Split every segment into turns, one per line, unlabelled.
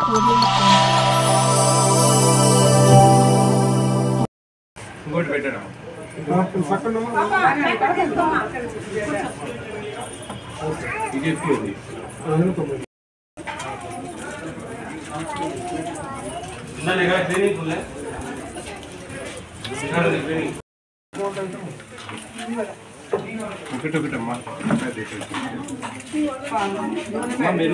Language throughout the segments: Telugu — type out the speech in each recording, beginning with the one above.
ఇంకోటి పెట్టాను ఇది ఎక్కువ ఉంది ఇందాక ట్రైనింగ్ ఉందా ఒకటి ఒకటమ్మా అమ్మా, మీరు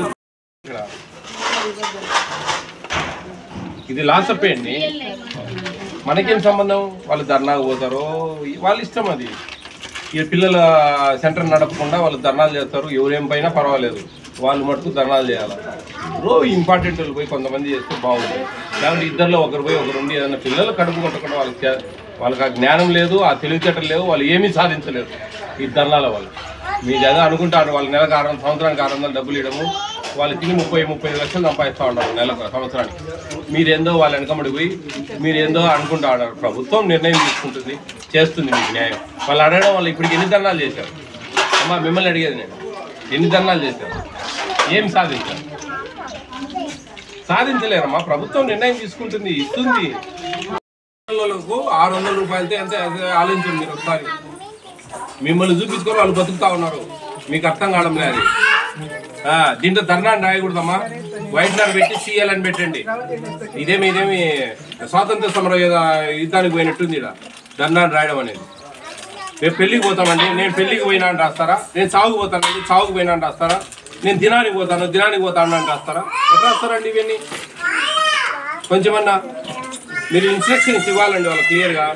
ఇది లాస్ అండి మనకేం సంబంధం వాళ్ళు ధర్నాకు పోతారో వాళ్ళ ఇష్టం అది ఈ పిల్లల సెంటర్ నడపకుండా వాళ్ళు ధర్నాలు చేస్తారు ఎవరేం పైనా పర్వాలేదు వాళ్ళు మటుకు ధర్నాలు చేయాలి రో ఇంపార్టెంట్ వాళ్ళు పోయి కొంతమంది చేస్తే బాగుంటుంది లేకుంటే ఇద్దరిలో ఒకరు పోయి ఒకరు ఉండి ఏదైనా పిల్లలు కడుపు కొట్టకుండా వాళ్ళకి చే- వాళ్ళకి ఆ జ్ఞానం లేదు ఆ తెలివితేటలు లేవు వాళ్ళు ఏమీ సాధించలేరు ఈ ధర్నాల వాళ్ళు మీరు ఏదో అనుకుంటారు వాళ్ళు నెలకు ఆరు వందలు సంవత్సరానికి ఆరు వందలు డబ్బులు ఇవ్వడము వాళ్ళు తిని ముప్పై ముప్పై ఐదు లక్షలు సంపాదిస్తూ ఉన్నారు నెలకు సంవత్సరానికి మీరేందో వాళ్ళ వెనకబడి పోయి మీరేందో అనుకుంటా ఉన్నారు ప్రభుత్వం నిర్ణయం తీసుకుంటుంది చేస్తుంది మీకు న్యాయం వాళ్ళు అడగడం వాళ్ళు ఇప్పటికి ఎన్ని ధర్నాలు చేశారు అమ్మా మిమ్మల్ని అడిగేది నేను ఎన్ని ధర్నాలు చేశారు ఏం సాధించారు సాధించలేరమ్మా ప్రభుత్వం నిర్ణయం తీసుకుంటుంది ఇస్తుంది పిల్లలకు ఆరు వందల రూపాయలతో ఎంత ఎంత ఆలోచించండి మీరు ఒకసారి మిమ్మల్ని చూపించుకొని వాళ్ళు బతుకుతా ఉన్నారు మీకు అర్థం కావడం లేదు ఆ, దీంట్లో ధర్నా అని రాయకూడదమ్మా వైట్నర్ పెట్టి సీఎల్ అని పెట్టండి ఇదేమి ఇదేమి స్వాతంత్ర సమర యుద్ధానికి పోయినట్టుంది ఇక్కడ ధర్నా అని రాయడం అనేది మేము పెళ్లికి పోతామండి నేను పెళ్లికి పోయినా అని రాస్తారా నేను చావుకు పోతానండి చావుకు పోయినా అని రాస్తారా నేను దినానికి పోతాను దినానికి పోతాను అని రాస్తారా ఎట్లా రాస్తారండి ఇవన్నీ కొంచెమన్నా మీరు ఇన్స్ట్రక్షన్స్ ఇవ్వాలండి వాళ్ళు క్లియర్గా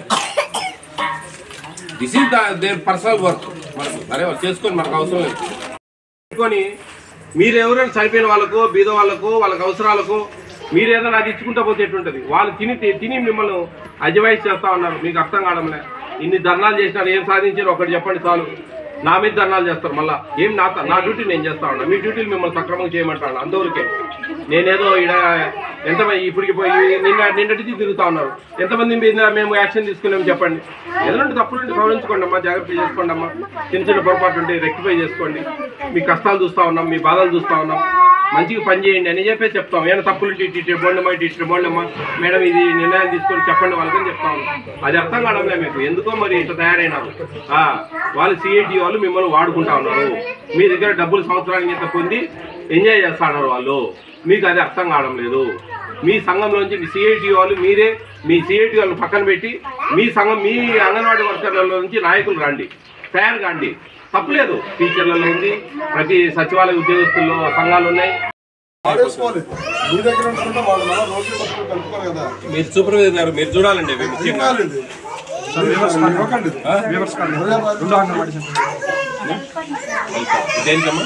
this is their personal work మనకు సరే వాళ్ళు చేసుకొని మనకు అవసరం లేదు పెట్టుకొని మీరు ఎవరైనా చనిపోయిన వాళ్ళకు బీద వాళ్ళకు వాళ్ళకి అవసరాలకు మీరు ఏదైనా అది ఇచ్చుకుంటా పోతే ఎట్టుంటది వాళ్ళు తిని తిని మిమ్మల్ని అజమాయిష్ చేస్తా ఉన్నారు మీకు అర్థం కావడంలే ఇన్ని ధర్నాలు చేసినారు ఏం సాధించారు ఒకటి చెప్పండి చాలు నా మీద ధర్నాలు చేస్తారు మళ్ళా ఏం నా నా డ్యూటీ నేను చేస్తా ఉన్నా మీ డ్యూటీలు మిమ్మల్ని సక్రమంగా చేయమంటాను అంతవరకే నేనేదో ఈడ ఎంతమంది ఇప్పటికి పోయి నిన్న నిన్నటికి తిరుగుతా ఉన్నారు ఎంతమంది మీద మేము యాక్షన్ తీసుకున్నాము చెప్పండి ఏదైనా తప్పులుంటే గౌరవించుకోండి అమ్మా జాగ్రత్త చేసుకోండి అమ్మా చిన్న చిన్న పొరపాటు ఉంటే రెక్టిఫై చేసుకోండి మీ కష్టాలు చూస్తా ఉన్నాం మీ బాధలు చూస్తా ఉన్నాం మంచిగా పని చేయండి అని చెప్పేసి చెప్తాం ఏమైనా తప్పులు ఇటు బోండమ్మా ఇటు బోండమ్మా మేడం ఇది నిర్ణయం తీసుకొని చెప్పండి వాళ్ళకని చెప్తా ఉన్నాం అది అర్థం కావడంలే మీకు ఎందుకో మరి ఇట్లా తయారైనారు ఆ, వాళ్ళు సిఐటి వాళ్ళు మిమ్మల్ని వాడుకుంటా ఉన్నారు మీ దగ్గర డబ్బులు సంవత్సరానికి ఇంత పొంది ఎంజాయ్ చేస్తా ఉన్నారు వాళ్ళు మీకు అది అర్థం కావడం లేదు మీ సంఘంలోంచి మీ సిఐటి వాళ్ళు మీరే మీ సిఐటి వాళ్ళని పక్కన పెట్టి మీ సంఘం మీ అంగన్వాడీ వర్కర్లలో నుంచి నాయకులు రండి తయారు కాండి తప్పులేదు టీచర్లలో ఉంది ప్రతి సచివాలయ ఉద్యోగస్తుల్లో సంఘాలు ఉన్నాయి
ఆడేసుకోవాలి మీ దగ్గర ఉంటుంటే వాళ్ళు మళ్ళీ రోజు పట్టుకుని కలుపుకోరు కదా
మీరు సూపర్వైజర్ గారు మీరు చూడాలండి ఇవి
ఏం
ముఖ్యంగా.
కాలేదు ఇవ్వకండి ఇది. రెండో అంగన్వాడీ సెంటర్.
దేనికమ్మా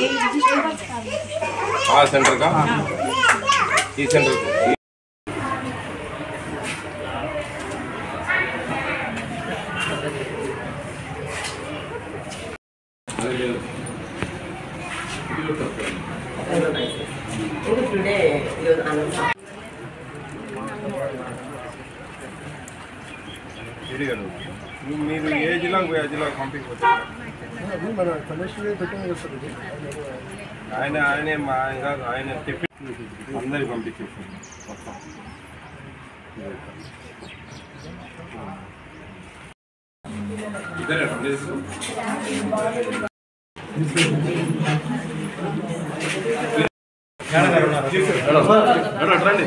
ఆ సెంటర్కా ఈ సెంటర్ మీరు ఏ జిల్లాకు పోయి ఆ జిల్లాకు పంపించవచ్చు
అది మన కమిషనర్ పెట్టింది కదా సార్ ఇది.
ఆయన ఆయనే మా ఆయన కాదు ఆయన చెప్పి అందరికి పంపించేసి మొత్తం ఇద్దరే పంపిస్తారు రండి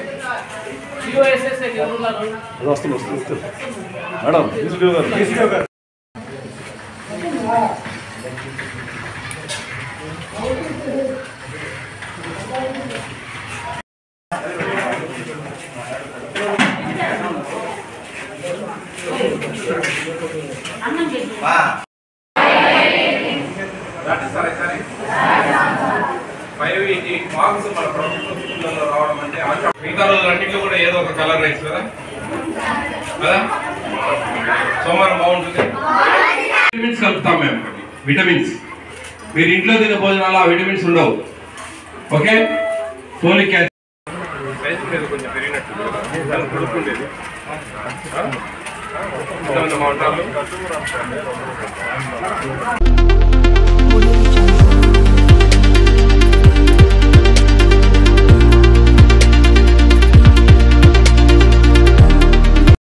రండి సరే సరే ఫైవ్ ఎయిటీ మార్క్స్ మన ప్రభుత్వ స్కూళ్ళలో రావడం అంటే ఆశ- మిగతా రోజులన్నింటిలో కూడా ఏదో ఒక కలర్ రైస్ కదా కదా సోమవారం బాగుంటుంది విటమిన్స్ కలుపుతాం మేము ఒకటి విటమిన్స్ మీరు ఇంట్లో తినే భోజనాలు ఆ విటమిన్స్ ఉండవు ఓకే ఫోలిక్ యాసిడ్ సైజ్ మీద కొంచెం పెరిగినట్టు దాన్ని కొడుకుండేది ఇంతమంది మా ఉంటారు
Audio